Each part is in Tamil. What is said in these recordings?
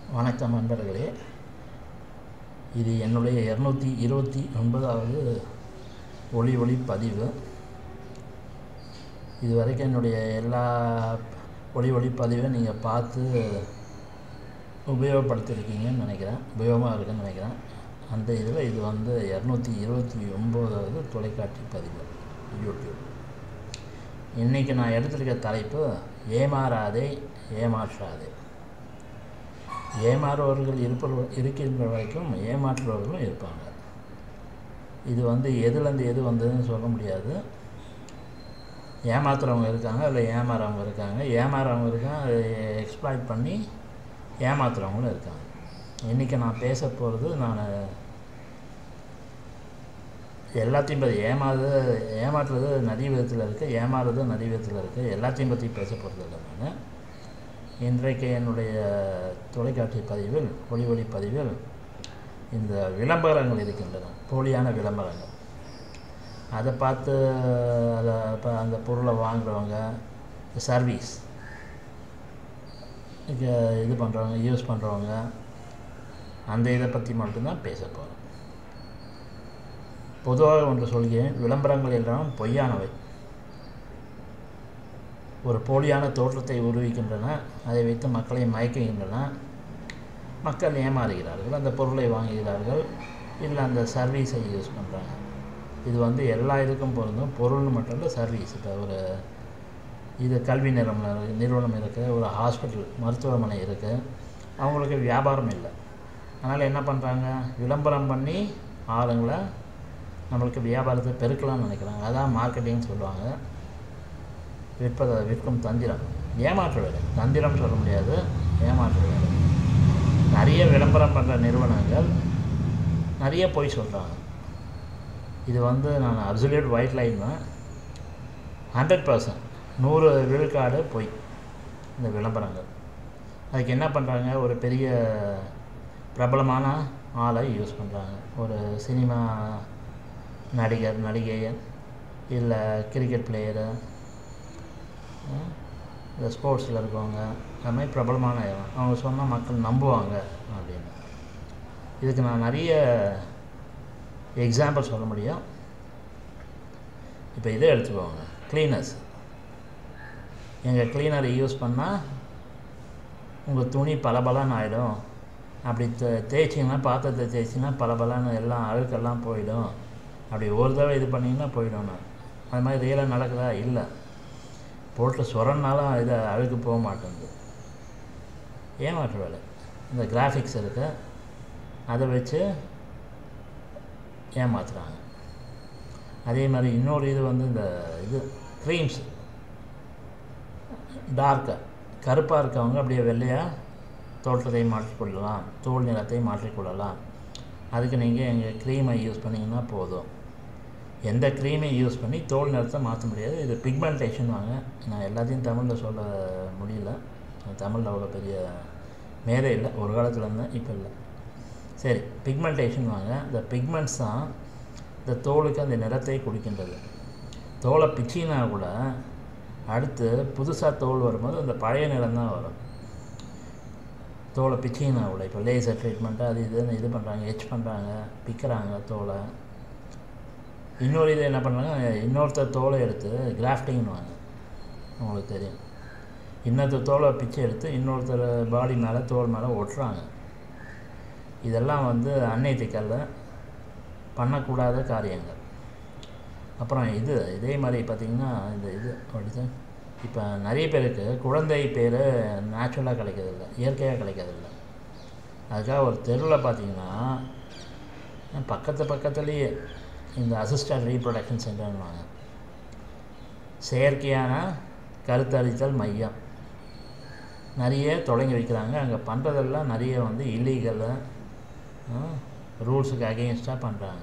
வணக்கம் நண்பர்களே இது என்னுடைய இரநூத்தி இருபத்தி ஒன்பதாவது ஒளி ஒளி பதிவு இது வரைக்கும் என்னுடைய எல்லா ஒளி ஒளி பதிவை நீங்கள் பார்த்து உபயோகப்படுத்திருக்கீங்கன்னு நினைக்கிறேன் உபயோகமாக இருக்குன்னு நினைக்கிறேன் அந்த இதில் இது வந்து இரநூத்தி இருபத்தி ஒம்போதாவது தொலைக்காட்சி பதிவு யூடியூப் இன்றைக்கி நான் எடுத்திருக்க தலைப்பு ஏமாறாதே ஏமாற்றாதே ஏமாறுபவர்கள் இருப்ப இருக்கின்ற வரைக்கும் ஏமாற்றுபவர்களும் இருப்பாங்க இது வந்து எதுலேருந்து எது வந்ததுன்னு சொல்ல முடியாது ஏமாத்துறவங்க இருக்காங்க இல்லை ஏமாறவங்க இருக்காங்க ஏமாறவங்க இருக்காங்க அதை எக்ஸ்ப்ளாய்ட் பண்ணி ஏமாத்துறவங்களும் இருக்காங்க இன்றைக்கி நான் பேச போகிறது நான் எல்லாத்தையும் பற்றி ஏமாறு ஏமாற்றுறது நிறைய விதத்தில் இருக்குது ஏமாறுறது நிறைய விதத்தில் இருக்குது எல்லாத்தையும் பற்றி பேச போகிறது இல்லை நான் இன்றைக்கு என்னுடைய தொலைக்காட்சி பதிவில் ஒளி ஒளி பதிவில் இந்த விளம்பரங்கள் இருக்கின்றன போலியான விளம்பரங்கள் அதை பார்த்து அதை இப்போ அந்த பொருளை வாங்குறவங்க சர்வீஸ் இது பண்ணுறவங்க யூஸ் பண்ணுறவங்க அந்த இதை பற்றி மட்டும்தான் பேச போகிறேன் பொதுவாக ஒன்று சொல்கிறேன் விளம்பரங்கள் எல்லாம் பொய்யானவை ஒரு போலியான தோற்றத்தை உருவிக்கின்றன அதை வைத்து மக்களை மயக்குகின்றன மக்கள் ஏமாறுகிறார்கள் அந்த பொருளை வாங்குகிறார்கள் இல்லை அந்த சர்வீஸை யூஸ் பண்ணுறாங்க இது வந்து எல்லா இதுக்கும் பொருந்தும் பொருள்னு மட்டும் இல்லை சர்வீஸ் இப்போ ஒரு இது கல்வி நிறுவனம் நிறுவனம் இருக்குது ஒரு ஹாஸ்பிட்டல் மருத்துவமனை இருக்குது அவங்களுக்கு வியாபாரம் இல்லை அதனால் என்ன பண்ணுறாங்க விளம்பரம் பண்ணி ஆளுங்களை நம்மளுக்கு வியாபாரத்தை பெருக்கலாம்னு நினைக்கிறாங்க அதான் மார்க்கெட்டிங் சொல்லுவாங்க விற்பதை விற்கும் தந்திரம் ஏமாற்று வேலை தந்திரம் சொல்ல முடியாது ஏமாற்று வேலை நிறைய விளம்பரம் பண்ணுற நிறுவனங்கள் நிறைய பொய் சொல்கிறாங்க இது வந்து நான் அப்சல்யூட் ஒயிட் லைன் தான் ஹண்ட்ரட் பர்சன்ட் நூறு விழுக்காடு பொய் இந்த விளம்பரங்கள் அதுக்கு என்ன பண்ணுறாங்க ஒரு பெரிய பிரபலமான ஆளை யூஸ் பண்ணுறாங்க ஒரு சினிமா நடிகர் நடிகை இல்லை கிரிக்கெட் பிளேயரு இந்த ஸ்போர்ட்ஸில் இருக்கவங்க அது மாதிரி பிரபலமான அவங்க சொன்னால் மக்கள் நம்புவாங்க அப்படின்னு இதுக்கு நான் நிறைய எக்ஸாம்பிள் சொல்ல முடியும் இப்போ இதை எடுத்துக்கோங்க க்ளீனர்ஸ் எங்கள் க்ளீனரை யூஸ் பண்ணால் உங்கள் துணி பளபளன்னு ஆகிடும் அப்படி தே தேய்ச்சிங்கன்னா பாத்திரத்தை தேய்ச்சிங்கன்னா பளபளன்னு எல்லாம் அழுக்கெல்லாம் போயிடும் அப்படி ஒரு தடவை இது பண்ணிங்கன்னா போயிடும் நான் அது மாதிரி ரியலாக நடக்குதா இல்லை போட்டு சொரனாலும் இதை அழுக்கு போக மாட்டேங்குது ஏமாற்று வேலை இந்த கிராஃபிக்ஸ் இருக்கு அதை வச்சு ஏமாத்துறாங்க அதே மாதிரி இன்னொரு இது வந்து இந்த இது க்ரீம்ஸ் டார்க்காக கருப்பாக இருக்கவங்க அப்படியே வெள்ளையாக தோற்றத்தை மாற்றிக்கொள்ளலாம் தோல் நிறத்தை மாற்றிக்கொள்ளலாம் அதுக்கு நீங்கள் எங்கள் க்ரீமை யூஸ் பண்ணிங்கன்னா போதும் எந்த க்ரீமை யூஸ் பண்ணி தோல் நிறத்தை மாற்ற முடியாது இது பிக்மெண்டேஷன் வாங்க நான் எல்லாத்தையும் தமிழில் சொல்ல முடியல தமிழில் அவ்வளோ பெரிய மேலே இல்லை ஒரு காலத்தில் இருந்தேன் இப்போ இல்லை சரி பிக்மெண்டேஷன் வாங்க இந்த பிக்மெண்ட்ஸ் தான் இந்த தோலுக்கு அந்த நிறத்தை கொடுக்கின்றது தோலை பிச்சினா கூட அடுத்து புதுசாக தோல் வரும்போது அந்த பழைய நிறம் தான் வரும் தோலை பிச்சினா கூட இப்போ லேசர் ட்ரீட்மெண்ட்டு அது இதுன்னு இது பண்ணுறாங்க ஹெச் பண்ணுறாங்க பிக்கிறாங்க தோலை இன்னொரு இது என்ன பண்ணுறாங்க இன்னொருத்தர் தோலை எடுத்து கிராஃப்டிங்னுவாங்க உங்களுக்கு தெரியும் இன்னொருத்தர் தோலை பிச்சை எடுத்து இன்னொருத்தர் பாடி மேலே தோல் மேலே ஒட்டுறாங்க இதெல்லாம் வந்து அன்னைத்திக்கல்ல பண்ணக்கூடாத காரியங்கள் அப்புறம் இது இதே மாதிரி பார்த்திங்கன்னா இந்த இது அப்படிச்சு இப்போ நிறைய பேருக்கு குழந்தை பேர் நேச்சுரலாக கிடைக்கிறதில்ல இயற்கையாக கிடைக்கிறதில்ல அதுக்காக ஒரு தெருவில் பார்த்திங்கன்னா பக்கத்து பக்கத்துலேயே இந்த அசிஸ்டன்ட் ரீப்ரொடக்ஷன் சென்டர்னுவாங்க செயற்கையான கருத்தரித்தல் மையம் நிறைய தொடங்கி வைக்கிறாங்க அங்கே பண்ணுறதெல்லாம் நிறைய வந்து இல்லீகலு ரூல்ஸுக்கு அகெயின்ஸ்டாக பண்ணுறாங்க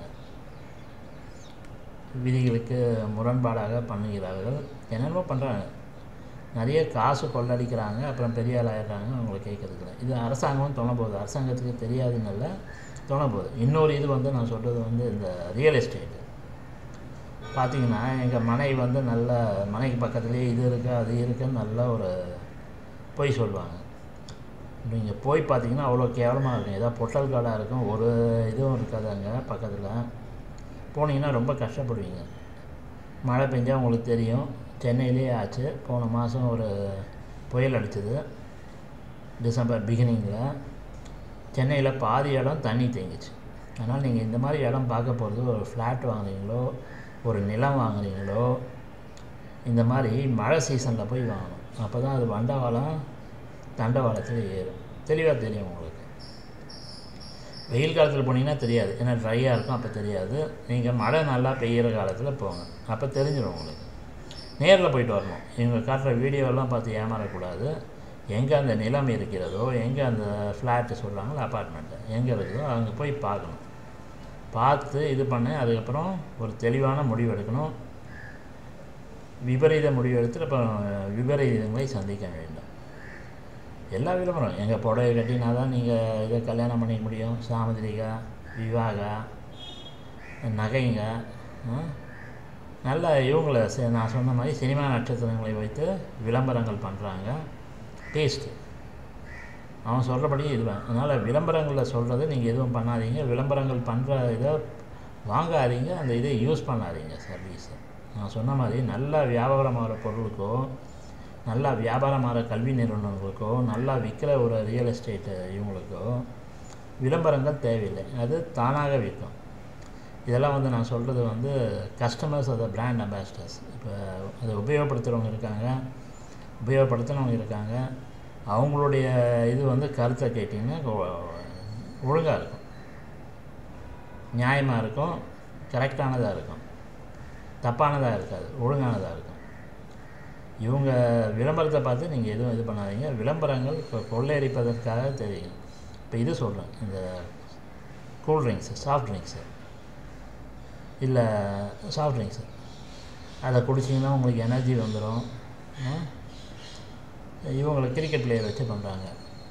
விதிகளுக்கு முரண்பாடாக பண்ணுகிறார்கள் என்னென்னமோ பண்ணுறாங்க நிறைய காசு கொள்ளடிக்கிறாங்க அப்புறம் பெரிய ஆள் ஆயிடுறாங்க அவங்கள கேட்குறதுல இது அரசாங்கமும் தொண போகுது அரசாங்கத்துக்கு தெரியாதுன்னு இல்லை தொண போகுது இன்னொரு இது வந்து நான் சொல்கிறது வந்து இந்த ரியல் எஸ்டேட்டு பார்த்தீங்கன்னா எங்கள் மனை வந்து நல்ல மனைக்கு பக்கத்துலேயே இது இருக்குது அது இருக்குன்னு நல்ல ஒரு பொய் சொல்லுவாங்க நீங்கள் போய் பார்த்தீங்கன்னா அவ்வளோ கேவலமாக இருக்கும் ஏதோ பொட்டல் காடாக இருக்கும் ஒரு இதுவும் இருக்காது அங்கே பக்கத்தில் போனீங்கன்னா ரொம்ப கஷ்டப்படுவீங்க மழை பெஞ்சா உங்களுக்கு தெரியும் சென்னையிலே ஆச்சு போன மாதம் ஒரு புயல் அடிச்சது டிசம்பர் பிகினிங்கில் சென்னையில் பாதி இடம் தண்ணி தேங்கிச்சு அதனால் நீங்கள் இந்த மாதிரி இடம் பார்க்க போகிறது ஒரு ஃப்ளாட் வாங்குறீங்களோ ஒரு நிலம் வாங்குறீங்களோ இந்த மாதிரி மழை சீசனில் போய் வாங்கணும் அப்போ தான் அது வண்டவாளம் தண்டவாளத்தில் ஏறும் தெளிவாக தெரியும் உங்களுக்கு வெயில் காலத்தில் போனீங்கன்னா தெரியாது ஏன்னா ட்ரையாக இருக்கும் அப்போ தெரியாது நீங்கள் மழை நல்லா பெய்கிற காலத்தில் போங்க அப்போ தெரிஞ்சிடும் உங்களுக்கு நேரில் போயிட்டு வரணும் இவங்க காட்டுற வீடியோவெல்லாம் பார்த்து ஏமாறக்கூடாது எங்கே அந்த நிலம் இருக்கிறதோ எங்கே அந்த ஃப்ளாட்டு சொல்கிறாங்களோ அப்பார்ட்மெண்ட்டு எங்கே இருக்குதோ அங்கே போய் பார்க்கணும் பார்த்து இது பண்ணி அதுக்கப்புறம் ஒரு தெளிவான முடிவு எடுக்கணும் விபரீத முடிவு எடுத்து அப்புறம் விபரீதங்களை சந்திக்க வேண்டும் எல்லா விளம்பரம் எங்கள் புடவை கட்டினா தான் நீங்கள் இதை கல்யாணம் பண்ணிக்க முடியும் சாமுதிரிகா விவாகா நகைங்க ஆ? நல்ல இவங்கள சி- நான் சொன்ன மாதிரி சினிமா நட்சத்திரங்களை வைத்து விளம்பரங்கள் பண்ணுறாங்க டேஸ்ட்டு அவன் சொல்கிறபடி இதுவேன் அதனால் விளம்பரங்களில் சொல்கிறது நீங்கள் எதுவும் பண்ணாதீங்க விளம்பரங்கள் பண்ணுற இதை வாங்காதீங்க அந்த இதை யூஸ் பண்ணாதீங்க சர்வீஸை நான் சொன்ன மாதிரி நல்லா வியாபாரமாகிற பொருளுக்கோ நல்லா வியாபாரமாகிற கல்வி நிறுவனங்களுக்கோ நல்லா விற்கிற ஒரு ரியல் எஸ்டேட்டு இவங்களுக்கோ விளம்பரங்கள் தேவையில்லை அது தானாக விற்கும் இதெல்லாம் வந்து நான் சொல்கிறது வந்து கஸ்டமர்ஸ் அதை பிராண்ட் அம்பாசிடர்ஸ் இப்போ அதை உபயோகப்படுத்துகிறவங்க இருக்காங்க உபயோகப்படுத்துனவங்க இருக்காங்க அவங்களுடைய இது வந்து கருத்தை கேட்டிங்கன்னா ஒழுங்காக இருக்கும் நியாயமாக இருக்கும் கரெக்டானதாக இருக்கும் தப்பானதாக இருக்காது ஒழுங்கானதாக இருக்கும் இவங்க விளம்பரத்தை பார்த்து நீங்கள் எதுவும் இது பண்ணாதீங்க விளம்பரங்கள் இப்போ கொள்ளையடிப்பதற்காக தெரியும் இப்போ இது சொல்கிறேன் இந்த கூல் ட்ரிங்க்ஸு சாஃப்ட் ட்ரிங்க்ஸு இல்லை சாஃப்ட் ட்ரிங்க்ஸு அதை குடிச்சிங்கன்னா உங்களுக்கு எனர்ஜி வந்துடும் இவங்களை கிரிக்கெட் பிளேயர் வச்சு பண்ணுறாங்க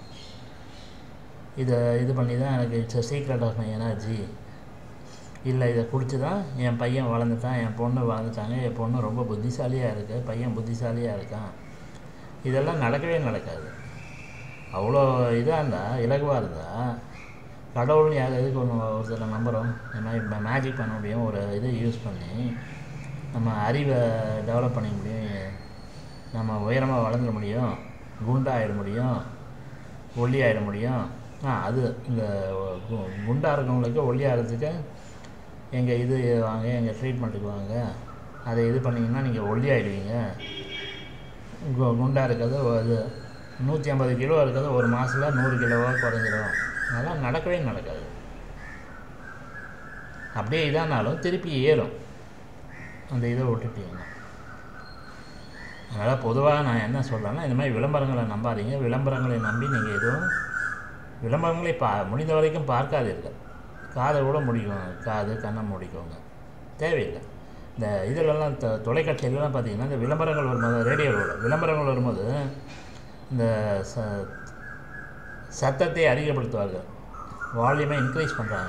இதை இது பண்ணி தான் எனக்கு it's secret of my energy இல்லை இதை குடிச்சு தான் என் பையன் வளர்ந்துட்டான் என் பொண்ணு வளர்ந்துட்டாங்க என் பொண்ணு ரொம்ப புத்திசாலியாக இருக்குது பையன் புத்திசாலியாக இருக்கான் இதெல்லாம் நடக்கவே நடக்காது அவ்வளோ இதாக இருந்தால் இலகுவாக இருந்தால் கடவுள்னு யார் எதுக்கு ஒன்று ஒருத்தரை நம்புகிறோம் இந்த மாதிரி மேஜிக் பண்ண முடியும் ஒரு இதை யூஸ் பண்ணி நம்ம அறிவை டெவலப் பண்ணிக்க முடியும் நம்ம உயரமாக வளர்ந்துட முடியும் குண்டாகிட முடியும் ஒல்லியாகிட முடியும் ஆ அது இந்த கு- குண்டா இருக்கவங்களுக்கு ஒல்லியாகிறதுக்கு எங்கள் இது வாங்க எங்கள் ட்ரீட்மெண்ட்டுக்கு வாங்க அதை இது பண்ணிங்கன்னா நீங்கள் ஒல்லியாகிடுவீங்க கு குண்டாக இருக்கிறது இது நூற்றி ஐம்பது கிலோ இருக்கிறது ஒரு மாதத்தில் நூறு கிலோவாக குறைஞ்சிரும் அதெல்லாம் நடக்கவே நடக்காது அப்படியே இதானாலும் திருப்பி ஏறும் அந்த இதை விட்டுட்டீங்கன்னா அதனால் பொதுவாக நான் என்ன சொல்கிறேன்னா இந்த மாதிரி விளம்பரங்களை நம்பாதீங்க விளம்பரங்களை நம்பி நீங்கள் எதுவும் விளம்பரங்களை பா முடிந்த வரைக்கும் பார்க்காதீர்கள் காதை கூட முடிக்கும் காது கண்ணை முடிக்கோங்க தேவையில்லை இந்த இதிலெல்லாம் தொ தொலைக்காட்சியிலலாம் பார்த்தீங்கன்னா இந்த விளம்பரங்கள் வரும்போது ரேடியோவில் விளம்பரங்கள் வரும்போது இந்த ச சத்தத்தை அதிகப்படுத்துவார்கள் வால்யூமை இன்க்ரீஸ் பண்ணுறாங்க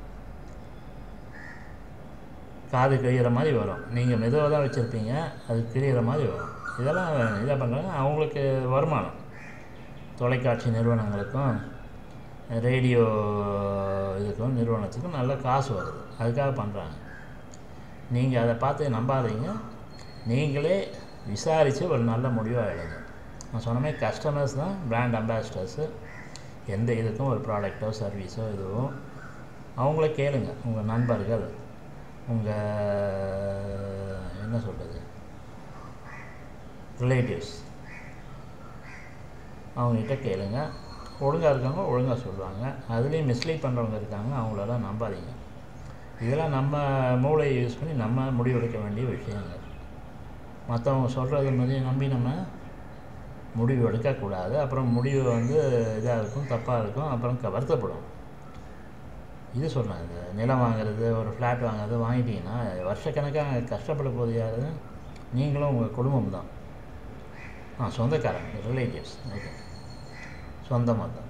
காது கிழிகிற மாதிரி வரும் நீங்கள் மெதுவாக தான் வச்சுருப்பீங்க அது கிழிகிற மாதிரி வரும் இதெல்லாம் இதாக பண்ணுறாங்க அவங்களுக்கு வருமானம் தொலைக்காட்சி நிறுவனங்களுக்கும் ரேடியோ இதுக்கும் நிறுவனத்துக்கும் நல்ல காசு வருது அதுக்காக பண்ணுறாங்க நீங்கள் அதை பார்த்து நம்பாதீங்க நீங்களே விசாரித்து ஒரு நல்ல முடிவாக எடுங்க நான் சொன்ன மாதிரி கஸ்டமர்ஸ் தான் பிராண்ட் அம்பாசிடர்ஸு எந்த இதுக்கும் ஒரு ப்ராடக்ட்டோ சர்வீஸோ இதுவோ அவங்கள கேளுங்க உங்கள் நண்பர்கள் உங்கள் என்ன சொல்கிறது ரிலேட்டிவ்ஸ் அவங்ககிட்ட கேளுங்க ஒழுங்காக இருக்கவங்க ஒழுங்காக சொல்லுவாங்க அதுலேயும் மிஸ்லீட் பண்ணுறவங்க இருக்காங்க அவங்களெல்லாம் நம்பாதீங்க இதெல்லாம் நம்ம மூளையை யூஸ் பண்ணி நம்ம முடிவெடுக்க வேண்டிய விஷயங்கள் மற்றவங்க சொல்கிறது மாதிரி நம்பி நம்ம முடிவு எடுக்கக்கூடாது அப்புறம் முடிவு வந்து இதாக இருக்கும் தப்பாக இருக்கும் அப்புறம் க- வருத்தப்படும் இது சொல்கிறேன் இந்த நிலம் வாங்குறது ஒரு ஃப்ளாட் வாங்குறது வாங்கிட்டீங்கன்னா வருஷக்கணக்காக கஷ்டப்பட போது யாரு நீங்களும் உங்கள் குடும்பம் தான் ஆ சொந்தக்காரங்க ரிலேட்டிவ்ஸ் ஓகே சொந்தமாக தான்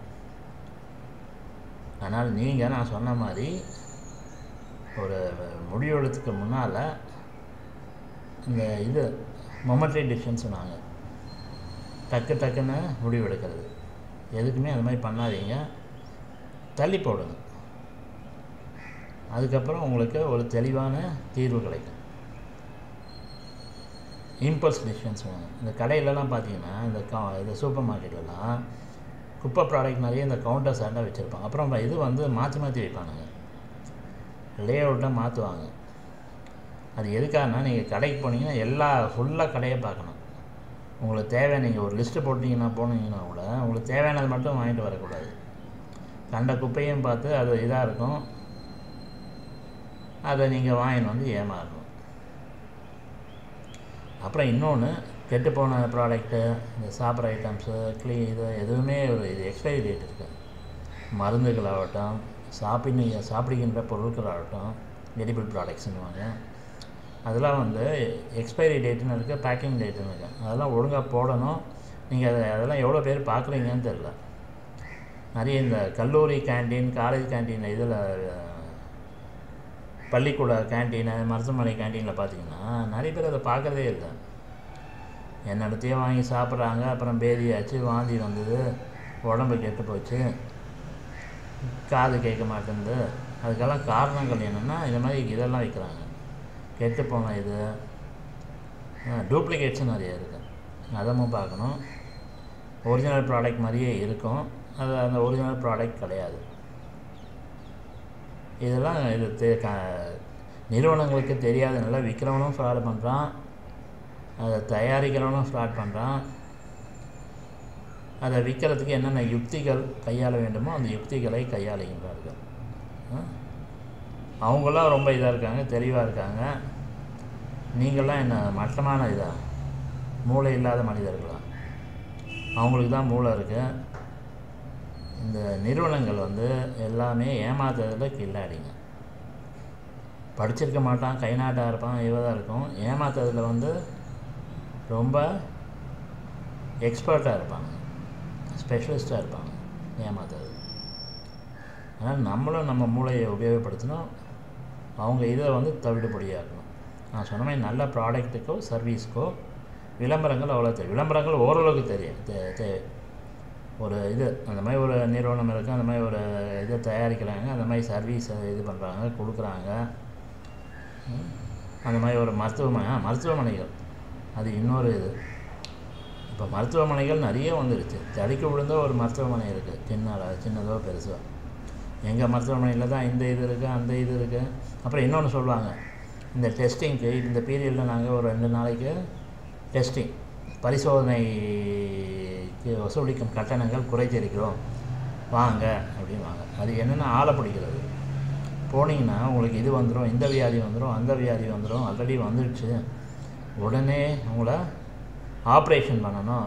ஆனால் நீங்கள் நான் சொன்ன மாதிரி ஒரு முடிவெடுத்துக்கு முன்னால் இந்த இது மொமெண்ட்ரி டிசிஷன் சொன்னாங்க டக்கு டக்குன்னு முடிவெடுக்கிறது எதுக்குமே அது மாதிரி பண்ணாதீங்க தள்ளி போடுங்க அதுக்கப்புறம் உங்களுக்கு ஒரு தெளிவான தீர்வு கிடைக்கும் இம்பல்ஸ் டிசிஷன்ஸ் வேணும் இந்த கடையிலலாம் பார்த்தீங்கன்னா இந்த கா இந்த சூப்பர் மார்க்கெட்லலாம் குப்பை ப்ராடக்ட் நிறைய இந்த கவுண்டர் சாண்டாக வச்சுருப்பாங்க அப்புறம் இது வந்து மாற்றி மாற்றி வைப்பானுங்க லே அவுட்டாக மாற்றுவாங்க அது எதுக்காகனா நீங்கள் கடைக்கு போனீங்கன்னா எல்லா ஃபுல்லாக கடையை பார்க்கணும் உங்களுக்கு தேவையான நீங்கள் ஒரு லிஸ்ட்டு போட்டிங்கன்னா போனீங்கன்னா கூட உங்களுக்கு தேவையானது மட்டும் வாங்கிட்டு வரக்கூடாது கண்ட குப்பையும் பார்த்து அது இதாக இருக்கும் அதை நீங்கள் வாங்கின்னு வந்து ஏமாறணும் அப்புறம் இன்னொன்று கெட்டுப்போன ப்ராடக்ட்டு இந்த சாப்பிட்ற ஐட்டம்ஸு க்ளீ இது எதுவுமே ஒரு இது எக்ஸ்பைரி டேட் இருக்குது மருந்துகளாகட்டும் சாப்பிடு சாப்பிடுகின்ற பொருட்களாகட்டும் எடிபிள் ப்ராடக்ட்ஸ்னுவாங்க அதெல்லாம் வந்து எக்ஸ்பைரி டேட்டுன்னு இருக்குது பேக்கிங் டேட்டுன்னு இருக்குது அதெல்லாம் ஒழுங்காக போடணும் நீங்கள் அதை அதெல்லாம் எவ்வளோ பேர் பார்க்குறீங்கன்னு தெரில நிறைய இந்த கல்லூரி கேண்டீன் காலேஜ் கேண்டீன் இதில் பள்ளிக்கூட கேண்டீனு மருத்துவமனை கேண்டீனில் பார்த்தீங்கன்னா நிறைய பேர் அதை பார்க்குறதே இல்லை என்னிடத்தையே வாங்கி சாப்பிட்றாங்க அப்புறம் பேதியாச்சு வாந்தி வந்தது உடம்பு கெட்டு போச்சு காது கேட்க மாட்டேங்குது அதுக்கெல்லாம் காரணங்கள் என்னென்னா இந்த மாதிரி இதெல்லாம் வைக்கிறாங்க கெட்டு போன இது டூப்ளிகேட்ஸும் நிறைய இருக்குது அதமும் பார்க்கணும் ஒரிஜினல் ப்ராடக்ட் மாதிரியே இருக்கும் அது அந்த ஒரிஜினல் ப்ராடக்ட் கிடையாது இதெல்லாம் இது தெ க நிறுவனங்களுக்கு தெரியாதனால விற்கிறவனும் ஃப்ராடு பண்ணுறான் அதை தயாரிக்கிறவனும் ஃப்ராட் பண்ணுறான் அதை விற்கிறதுக்கு என்னென்ன யுக்திகள் கையாள வேண்டுமோ அந்த யுக்திகளை கையாளுகின்றார்கள் அவங்களாம் ரொம்ப இதாக இருக்காங்க தெளிவாக இருக்காங்க நீங்களாம் என்ன மட்டமான இதா மூளை இல்லாத மனிதர்களா அவங்களுக்கு தான் மூளை இருக்குது இந்த நிறுவனங்கள் வந்து எல்லாமே ஏமாத்துறதில் கில்லாடிங்க படிச்சிருக்க மாட்டான் கை நாட்டாக இருப்பான் இவதாக இருக்கும் ஏமாத்துறதுல வந்து ரொம்ப எக்ஸ்பர்ட்டாக இருப்பாங்க ஸ்பெஷலிஸ்ட்டாக இருப்பாங்க ஏமாத்துறது அதனால் நம்மளும் நம்ம மூளையை உபயோகப்படுத்தணும் அவங்க இதை வந்து தவிடுபடியாக்கணும் நான் சொன்ன மாதிரி நல்ல ப்ராடக்ட்டுக்கோ சர்வீஸ்க்கோ விளம்பரங்கள் அவ்வளோ தெரியும் விளம்பரங்கள் ஓரளவுக்கு தெரியும் தே தேவை ஒரு இது அந்த மாதிரி ஒரு நிறுவனம் இருக்குது அந்த மாதிரி ஒரு இதை தயாரிக்கிறாங்க அந்த மாதிரி சர்வீஸ் இது பண்ணுறாங்க கொடுக்குறாங்க அந்த மாதிரி ஒரு மருத்துவமனை மருத்துவமனைகள் அது இன்னொரு இது இப்போ மருத்துவமனைகள் நிறைய வந்துடுச்சு தடிக்க விழுந்த ஒரு மருத்துவமனை இருக்குது சின்ன சின்னதோ பெருசோ எங்கள் மருத்துவமனையில் தான் இந்த இது இருக்குது அந்த இது இருக்குது அப்புறம் இன்னொன்று சொல்லுவாங்க இந்த டெஸ்டிங்க்கு இந்த பீரியடில் நாங்கள் ஒரு ரெண்டு நாளைக்கு டெஸ்டிங் பரிசோதனைக்கு வசூலிக்கும் கட்டணங்கள் குறைத்திருக்கிறோம் வாங்க அப்படின்வாங்க அது என்னென்னா ஆளை பிடிக்கிறது போனீங்கன்னா உங்களுக்கு இது வந்துடும் இந்த வியாதி வந்துடும் அந்த வியாதி வந்துடும் ஆல்ரெடி வந்துடுச்சு உடனே உங்களை ஆப்ரேஷன் பண்ணணும்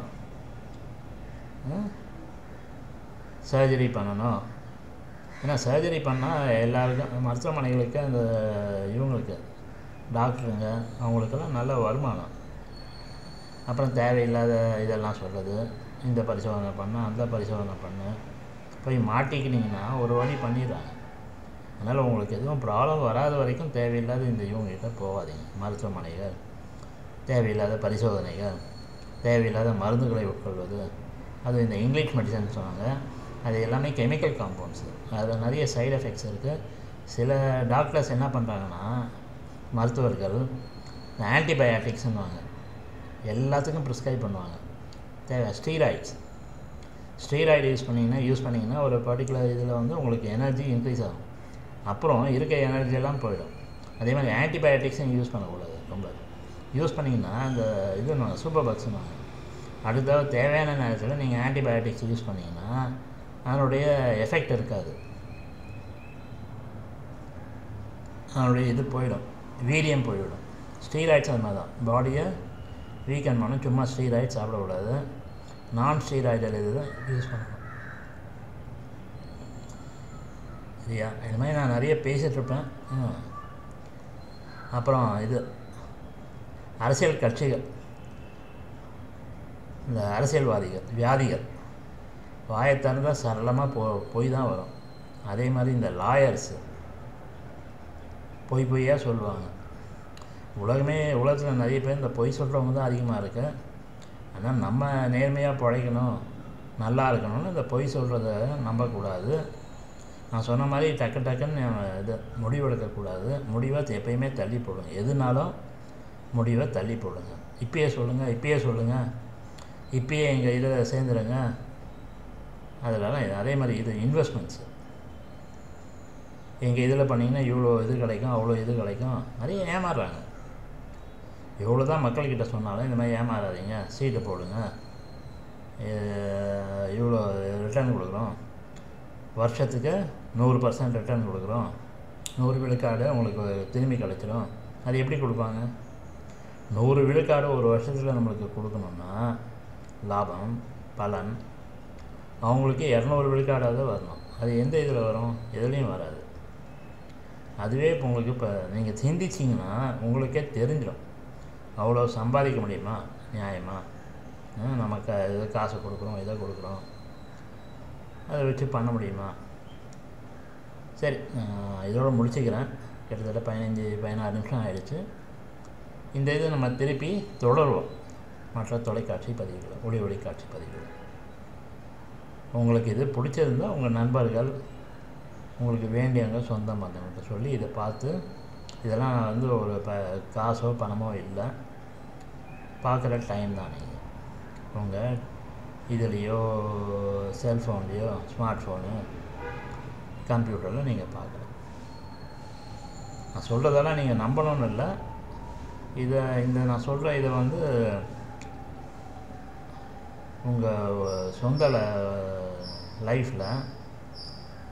சர்ஜரி பண்ணணும் ஏன்னா சர்ஜரி பண்ணால் எல்லாருக்கும் மருத்துவமனைகளுக்கு அந்த இவங்களுக்கு டாக்டருங்க அவங்களுக்கெல்லாம் நல்ல வருமானம் அப்புறம் தேவையில்லாத இதெல்லாம் சொல்கிறது இந்த பரிசோதனை பண்ண அந்த பரிசோதனை பண்ண போய் மாட்டிக்கினீங்கன்னா ஒரு வழி பண்ணிடுறாங்க அதனால் உங்களுக்கு எதுவும் ப்ராப்ளம் வராத வரைக்கும் தேவையில்லாத இந்த இவங்ககிட்ட போகாதீங்க மருத்துவமனைகள் தேவையில்லாத பரிசோதனைகள் தேவையில்லாத மருந்துகளை உட்கொள்வது அது இந்த இங்கிலீஷ் மெடிசன் சொன்னாங்க அது எல்லாமே கெமிக்கல் காம்பவுண்ட்ஸு அதில் நிறைய சைடு எஃபெக்ட்ஸ் இருக்குது சில டாக்டர்ஸ் என்ன பண்ணுறாங்கன்னா மருத்துவர்கள் இந்த ஆன்டிபயாட்டிக்ஸ்னுவாங்க எல்லாத்துக்கும் ப்ரிஸ்கிரைப் பண்ணுவாங்க தேவை ஸ்டீராய்ட்ஸ் ஸ்டீராய்டு யூஸ் பண்ணிங்கன்னா யூஸ் பண்ணிங்கன்னா ஒரு பர்டிகுலர் இதில் வந்து உங்களுக்கு எனர்ஜி இன்க்ரீஸ் ஆகும் அப்புறம் இருக்க எனர்ஜியெல்லாம் போயிடும் அதே மாதிரி ஆன்டிபயோட்டிக்ஸும் யூஸ் பண்ணக்கூடாது ரொம்ப யூஸ் பண்ணிங்கன்னா அந்த இது சூப்பர் பக்ஸ்னுவாங்க அடுத்த தேவையான நேரத்தில் நீங்கள் ஆன்டிபயோட்டிக்ஸ் யூஸ் பண்ணிங்கன்னா அதனுடைய எஃபெக்ட் இருக்காது அதனுடைய இது போயிடும் வீரியம் போயிடும் ஸ்டீராய்ட்ஸ் அது மாதிரி தான் பாடியை வீக்கன் பண்ணணும் சும்மா ஸ்டீராய்ட் சாப்பிடக்கூடாது நான் ஸ்டீராய்டல் இது யூஸ் பண்ணணும் சரியா இந்த மாதிரி நான் நிறைய பேசிகிட்ருப்பேன் அப்புறம் இது அரசியல் கட்சிகள் இந்த அரசியல்வாதிகள் வியாதிகள் வாயை திறந்தால் சரளமாக போ பொய் தான் வரும் அதே மாதிரி இந்த லாயர்ஸு பொய் பொய்யாக சொல்லுவாங்க உலகமே உலகத்தில் நிறைய பேர் இந்த பொய் சொல்கிறவங்க தான் அதிகமாக இருக்கு ஆனால் நம்ம நேர்மையாக பிழைக்கணும் நல்லா இருக்கணும்னு இந்த பொய் சொல்கிறத நம்பக்கூடாது நான் சொன்ன மாதிரி டக்கு டக்குன்னு இது முடிவெடுக்கக்கூடாது முடிவை எப்பயுமே தள்ளி போடுங்க எதுனாலும் முடிவை தள்ளி போடுங்க இப்பயே சொல்லுங்கள் இப்பயே சொல்லுங்கள் இப்பயே எங்கள் இதில் சேர்ந்துருங்க அதெல்லாம் இது- அதே மாதிரி இது இன்வெஸ்ட்மெண்ட்ஸு எங்கள் இதில் பண்ணிங்கன்னா இவ்வளோ இது கிடைக்கும் அவ்வளோ இது கிடைக்கும் நிறைய ஏமாறுறாங்க எவ்வளோ தான் மக்கள்கிட்ட சொன்னாலும் இந்த மாதிரி ஏமாறாதீங்க சீட்டை போடுங்க எ- இவ்வளோ ரிட்டர்ன் கொடுக்குறோம் வருஷத்துக்கு நூறு பர்சன்ட் ரிட்டர்ன் கொடுக்குறோம் நூறு விழுக்காடு உங்களுக்கு திரும்பி கிடைச்சிரும் அது எப்படி கொடுப்பாங்க நூறு விழுக்காடு ஒரு வருஷத்தில் நம்மளுக்கு கொடுக்கணுன்னா லாபம் பலன் அவங்களுக்கு இரநூறு விழுக்காடாவது வரணும் அது எந்த இதில் வரும் எதுலேயும் வராது அதுவே இப்போ உங்களுக்கு இப்போ நீங்கள் சிந்திச்சிங்கன்னா உங்களுக்கே தெரிஞ்சிடும் அவ்வளோ சம்பாதிக்க முடியுமா நியாயமா ஹம், நமக்கு இது காசு கொடுக்குறோம் இதை கொடுக்குறோம் அதை வச்சு பண்ண முடியுமா சரி நான் இதோட முடிச்சுக்கிறேன் கிட்டத்தட்ட பதினஞ்சு பதினாறு நிமிஷம் ஆயிடுச்சு இந்த இதை நம்ம திருப்பி தொடருவோம் மற்ற தொலைக்காட்சி பதிவுகள் ஒளி ஒளிக்காட்சி பதிவுகள் உங்களுக்கு இது பிடிச்சிருந்தா உங்கள் நண்பர்கள் உங்களுக்கு வேண்டியவங்க சொந்த பந்தவங்கள்ட்ட சொல்லி இதை பார்த்து இதெல்லாம் வந்து ஒரு ப காசோ பணமோ இல்லை பார்க்குற டைம் தான் நீங்கள் உங்கள் இதுலேயோ செல்ஃபோன்லேயோ ஸ்மார்ட் ஃபோனு கம்ப்யூட்டரில் நீங்கள் பார்க்கலாம் நான் சொல்கிறதெல்லாம் நீங்கள் நம்பணும்னு இல்லை இதை இந்த நான் சொல்கிற இதை வந்து உங்கள் சொந்த லைஃப்பில்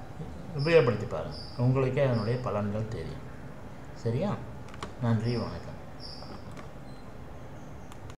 உபயோகப்படுத்தி பாருங்கள் உங்களுக்கே அதனுடைய பலன்கள் தெரியும் சரியா நன்றி வணக்கம்